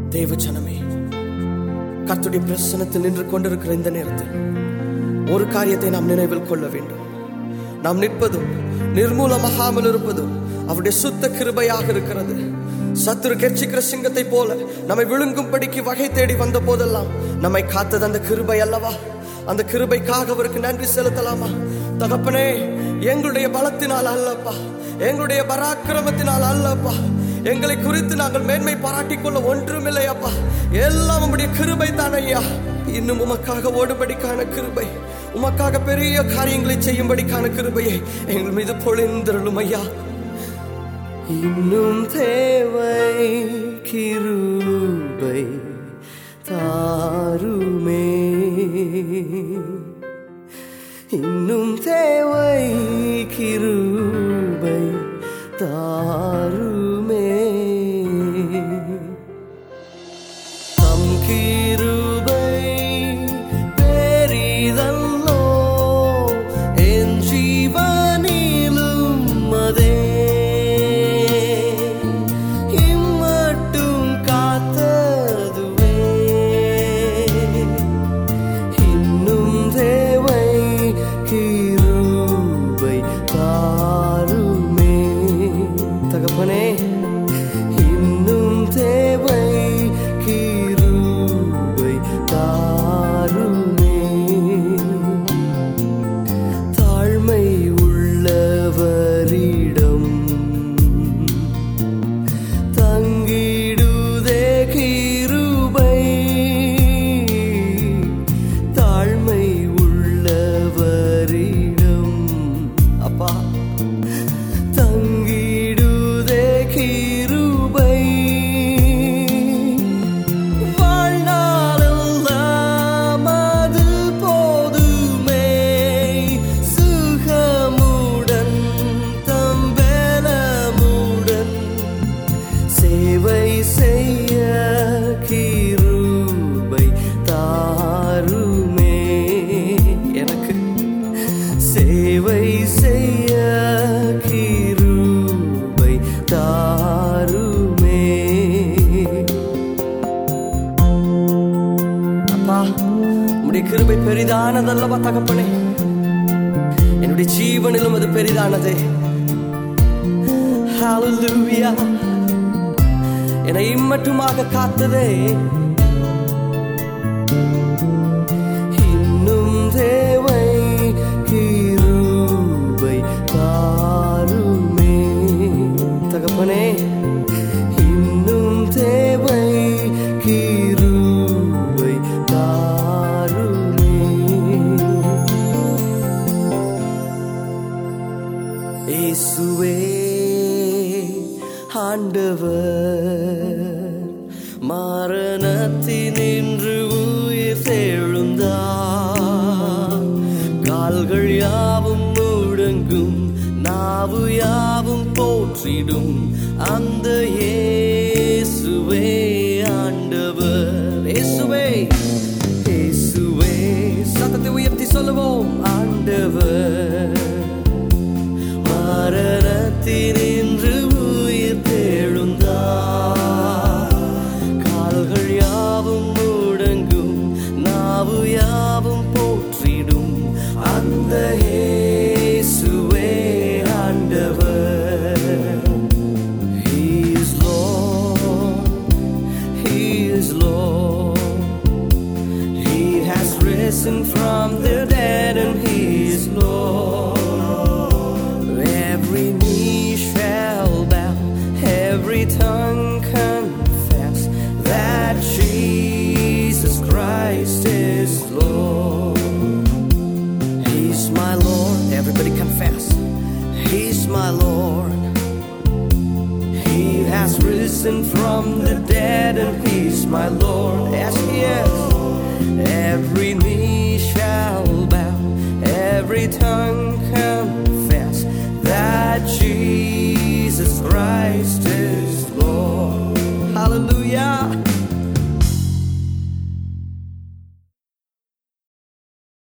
தேவ ஜனமே கர்த்தருடைய பிரசனத்தில் நின்று கொண்டிருக்கிற இந்த நேரத்தில் ஒரு காரியத்தை நாம் நினைவில் கொள்ள வேண்டும் நாம் நிற்பதும் நிர்மூலமாகாமல் இருப்பதும் அவருடைய சுத்த கிருபையாக இருக்கிறது சத்துரு கெர்ச்சிக்கிற சிங்கத்தை போல நம்மை விழுங்கும்படிக்கு வகை தேடி வந்த போதெல்லாம் நம்மை காத்தது அந்த கிருபை அல்லவா அந்த கிருபைக்காக அவருக்கு நன்றி செலுத்தலாமா தகப்பனே எங்களுடைய பலத்தினால் அல்லப்பா எங்களுடைய பராக்கிரமத்தினால் அல்லப்பா எங்களை குறித்து நாங்கள் மேன்மை பாராட்டிக் கொள்ள ஒன்றுமில்லை அப்பா எல்லாம் உம்முடைய கிருபை தான் ஐயா இன்னும் உமக்காக ஓடுபடிக்கான கிருபை உமக்காக பெரிய காரியங்களை செய்யும்படிக்கான கிருபையை எங்கள் மீது பொழிந்தருளும் ஐயா இன்னும் தேவை கிருபை தாருமே இன்னும் தேவை கிருபை தாருமே தம் கிருபை பெரிதல்லோ என் ஜீவனிலும் அதே இம்மட்டும் காத்ததுவே இன்னும் தேவை கிருபை தாருமே தகப்பனே இன்னும் தேவை கிருபை தாருமே தாழ்மை உள்ளவரிடம் தங்கிடுதே கிருபை தாழ்மை உள்ளவரிடம் அப்பா தங்கிடுதே கிருபை வாழ்நாளெல்லாம் அது போதுமே சுகமுடன் தம்பலமுடன் சேவை செய்ய கிருபை தாருமே எனக்கு சேவை செய்ய கிருபை தாருமே அப்பா உம்முடைய கிருபை பெரிதானதல்லவா தகப்பனே என்னுடைய ஜீவனிலும் அது பெரிதானதே Hallelujah. என்னை இம்மட்டுமாக காத்ததே இன்னும் தேவை கிருபை தாருமே தகப்பனே இன்னும் தேவை கிருபை தாருமே இயேசுவே ஆண்டவர் மரணத்தினின்று உயிர் தெழுந்தார் கால்கள் யாவும் முடங்கும் நாவு யாவும் போற்றிடும் அந்த இயேசுவே ஆண்டவர் இயேசுவே இயேசுவே சத்தத்தை உயர்த்தி சொல்லுவோம் ஆண்டவர் மரணத்தினின்று உயிர் தெழுந்தார் கால்கள் யாவும் முடங்கும் நாவு யாவும் போற்றிடும் அந்த இயேசுவே ஆண்டவர் He is Lord, He is Lord He has risen from the dead and He is Lord. Every knee shall bow, every tongue confess that Jesus Christ is Lord. He's my Lord. Everybody confess. He's my Lord. He has risen from the dead and he's my Lord. Yes, he is. Every knee shall bow, every tongue confess that Jesus